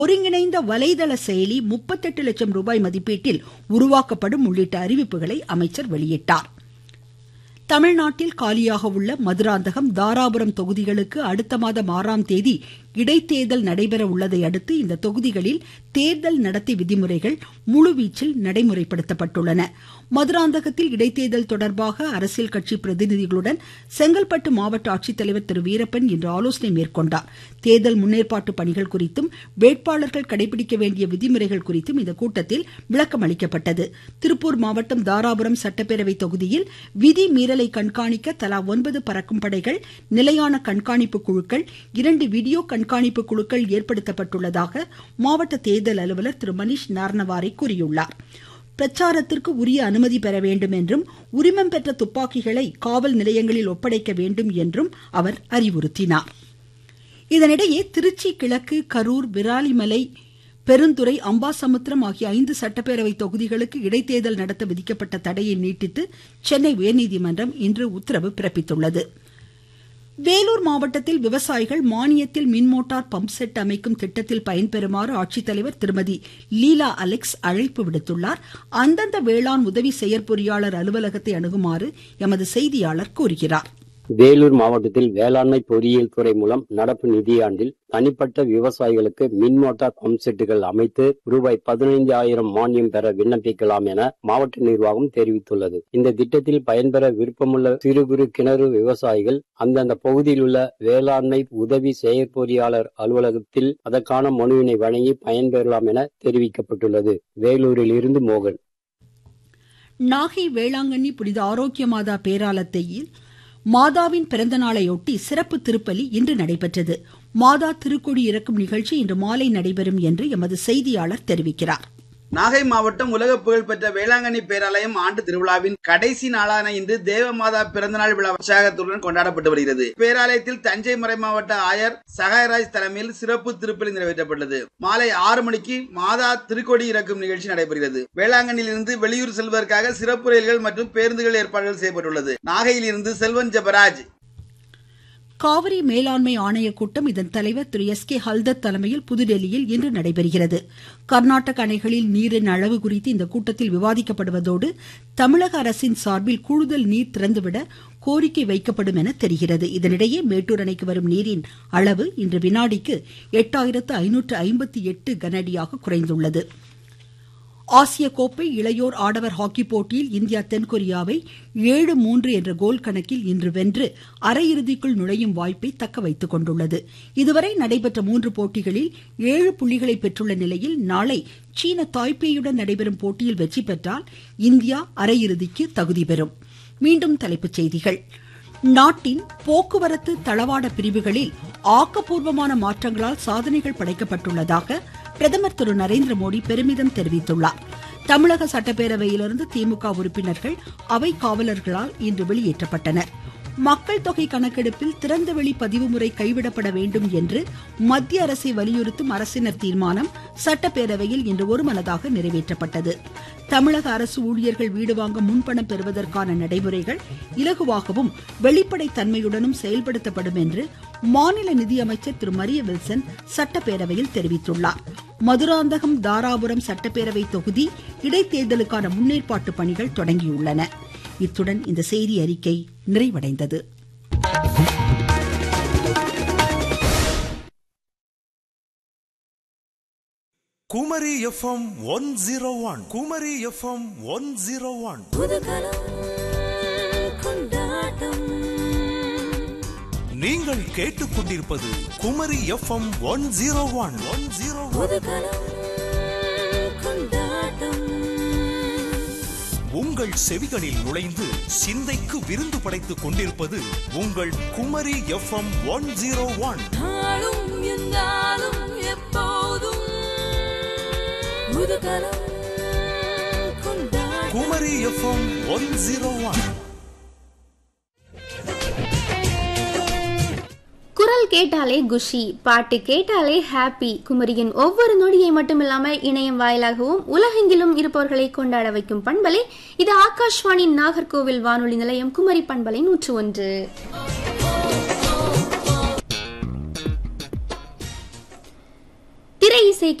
ஒருங்கிணைந்த வலைதள செயலி முப்பத்தெட்டு லட்சம் ரூபாய் மதிப்பீட்டில் உருவாக்கப்படும் உள்ளிட்ட அறிவிப்புகளை அமைச்சர் வெளியிட்டார் தமிழ்நாட்டில் காலியாக உள்ள மதுராந்தகம் தாராபுரம் தொகுதிகளுக்கு அடுத்த மாதம் ஆறாம் தேதி இடைத்தேர்தல் நடைபெற உள்ளதை அடுத்து இந்த தொகுதிகளில் தேர்தல் நடத்தை விதிமுறைகள் முழுவீச்சில் நடைமுறைப்படுத்தப்பட்டுள்ளன மதுராந்தகத்தில் இடைத்தேர்தல் தொடர்பாக அரசியல் கட்சி பிரதிநிதிகளுடன் செங்கல்பட்டு மாவட்ட ஆட்சித்தலைவர் திரு வீரப்பன் இன்று ஆலோசனை மேற்கொண்டார் தேர்தல் முன்னேற்பாட்டு பணிகள் குறித்தும் வேட்பாளர்கள் கடைபிடிக்க வேண்டிய விதிமுறைகள் குறித்தும் இந்த கூட்டத்தில் விளக்கம் அளிக்கப்பட்டது திருப்பூர் மாவட்டம் தாராபுரம் சட்டப்பேரவை தொகுதியில் விதி மீறலை கண்காணிக்க தலா ஒன்பது பறக்கும் படைகள் நிலையான கண்காணிப்பு குழுக்கள் இரண்டு வீடியோ கண்காணிப்பு குழுக்கள் ஏற்படுத்தப்பட்டுள்ளதாக மாவட்ட தேர்தல் அலுவலர் திரு மணிஷ் நார்னவாரை கூறியுள்ளார் பிரச்சாரத்திற்கு உரிய அனுமதி பெற வேண்டும் என்றும் உரிமம் பெற்ற துப்பாக்கிகளை காவல் நிலையங்களில் ஒப்படைக்க வேண்டும் என்றும் அவர் அறிவுறுத்தினார் இதனிடையே திருச்சி கிழக்கு கரூர் விராலிமலை பெருந்துறை அம்பாசமுத்திரம் ஆகிய ஐந்து சட்டப்பேரவை தொகுதிகளுக்கு இடைத்தேர்தல் நடத்த விதிக்கப்பட்ட தடையை நீட்டித்து சென்னை உயர்நீதிமன்றம் இன்று உத்தரவு பிறப்பித்துள்ளது வேலூர் மாவட்டத்தில் விவசாயிகள் மானியத்தில் மின்மோட்டார் பம்ப் செட் அமைக்கும் திட்டத்தில் பயன்பெறுமாறு ஆட்சித்தலைவர் திருமதி லீலா அலெக்ஸ் அழைப்பு விடுத்துள்ளார் அந்தந்த வேளாண் உதவி செயற்பொறியாளர் அலுவலகத்தை அணுகுமாறு எமது செய்தியாளர் கூறுகிறார் வேலூர் மாவட்டத்தில் வேளாண்மை பொறியியல் துறை மூலம் நடப்பு நிதியாண்டில் தனிப்பட்ட விவசாயிகளுக்கு மின் மோட்டார் பம்ப் செட்டுகள் அமைத்து ரூபாய் பதினைந்து ஆயிரம் மானியம் பெற விண்ணப்பிக்கலாம் என மாவட்ட நிர்வாகம் தெரிவித்துள்ளது இந்த திட்டத்தில் பயன்பெற விருப்பமுள்ள சிறு குறு கிணறு விவசாயிகள் அந்தந்த பகுதியில் உள்ள வேளாண்மை உதவி செயற்பொறியாளர் அலுவலகத்தில் அதற்கான மனுவினை வழங்கி பயன்பெறலாம் என தெரிவிக்கப்பட்டுள்ளது வேலூரில் இருந்து மோகன் நாகை வேளாங்கண்ணி புனித ஆரோக்கிய மாதா பேராலத்தையில் மாதாவின் பிறந்த நாளையொட்டி சிறப்பு திருப்பலி இன்று நடைபெற்றது மாதா திருக்கொடி இறக்கும் நிகழ்ச்சி இன்று மாலை நடைபெறும் என்று எமது செய்தியாளர் தெரிவிக்கிறார் நாகை மாவட்டம் உலக புகழ்பெற்ற வேளாங்கண்ணி பேராலயம் ஆண்டு திருவிழாவின் கடைசி நாளான இன்று தேவமாதா பிறந்தநாள் விழா உற்சாகத்துடன் கொண்டாடப்பட்டு வருகிறது பேராலயத்தில் தஞ்சை மறை மாவட்ட ஆயர் சகாயராஜ் தலைமையில் சிறப்பு திருப்பலி நிறைவேற்றப்பட்டது மாலை ஆறு மணிக்கு மாதா திருக்கொடி இறக்கும் நிகழ்ச்சி நடைபெறுகிறது வேளாங்கண்ணியிலிருந்து வெளியூர் செல்வதற்காக சிறப்பு ரயில்கள் மற்றும் பேருந்துகள் ஏற்பாடுகள் செய்யப்பட்டுள்ளது நாகையில் இருந்து செல்வன் ஜபராஜ் காவிரி மேலாண்மை ஆணைய கூட்டம் இதன் தலைவர் திரு எஸ் கே ஹல்தத் தலைமையில் புதுடெல்லியில் இன்று நடைபெறுகிறது கர்நாடக அணைகளில் நீரின் அளவு குறித்து இந்த கூட்டத்தில் விவாதிக்கப்படுவதோடு தமிழக அரசின் சார்பில் கூடுதல் நீர் திறந்துவிட கோரிக்கை வைக்கப்படும் என தெரிகிறது இதனிடையே மேட்டூர் அணைக்கு வரும் நீரின் அளவு இன்று வினாடிக்கு எட்டாயிரத்து ஐநூற்று ஐம்பத்தி எட்டு கனஅடியாக குறைந்துள்ளது ஆசிய கோப்பை இளையோர் ஆடவர் ஹாக்கி போட்டியில் இந்தியா தென்கொரியாவை ஏழு மூன்று என்ற கோல் கணக்கில் இன்று வென்று அரையிறுதிக்குள் நுழையும் வாய்ப்பை தக்க வைத்துக் கொண்டுள்ளது இதுவரை நடைபெற்ற மூன்று போட்டிகளில் ஏழு புள்ளிகளை பெற்றுள்ள நிலையில் நாளை சீன தாய்பேயுடன் நடைபெறும் போட்டியில் வெற்றி பெற்றால் இந்தியா அரையிறுதிக்கு தகுதி பெறும் மீண்டும் தலைப்புச் செய்திகள் நாட்டின் போக்குவரத்து தளவாட பிரிவுகளில் ஆக்கப்பூர்வமான மாற்றங்களால் சாதனைகள் படைக்கப்பட்டுள்ளதாக பிரதமர் திரு நரேந்திர மோடி பெருமிதம் தெரிவித்துள்ளார் தமிழக சட்டப்பேரவையிலிருந்து திமுக உறுப்பினர்கள் அவை காவலர்களால் இன்று வெளியேற்றப்பட்டனர் மக்கள் தொகை கணக்கெடுப்பில் திறந்தவெளி பதிவு முறை கைவிடப்பட வேண்டும் என்று மத்திய அரசை வலியுறுத்தும் அரசினர் தீர்மானம் சட்டப்பேரவையில் இன்று ஒருமனதாக நிறைவேற்றப்பட்டது தமிழக அரசு ஊழியர்கள் வீடு வாங்க முன்பணம் பெறுவதற்கான நடைமுறைகள் இலகுவாகவும் வெளிப்படை தன்மையுடனும் செயல்படுத்தப்படும் என்று மாநில நிதியமைச்சர் திரு மரிய வில்சன் சட்டப்பேரவையில் தெரிவித்துள்ளார் மதுராந்தகம் தாராபுரம் சட்டப்பேரவை தொகுதி இடைத்தேர்தலுக்கான முன்னேற்பாட்டு பணிகள் தொடங்கியுள்ளன இத்துடன் இந்த செய்தி அறிக்கை நிறைவடைந்தது Kumari FM one zero one Kumari FM one zero one நீங்கள் கேட்டுக்கொண்டிருப்பது Kumari FM one zero one one zero உங்கள் செவிகளில் நுழைந்து சிந்தைக்கு விருந்து படைத்துக் கொண்டிருப்பது உங்கள் Kumari FM one zero one Kumari FM one zero one குரல் கேட்டாலே குஷி பாட்டு கேட்டாலே ஹாப்பி குமரியின் ஒவ்வொரு நொடியை மட்டுமில்லாம இணையம் வாயிலாகவும் உலகெங்கிலும் இருப்பவர்களை கொண்டாட வைக்கும் பண்பலை இது ஆகாஷ்வாணி நாகர்கோவில் வானொலி நிலையம் குமரி பண்பலை நூற்று ஒன்று திரை திரை இசை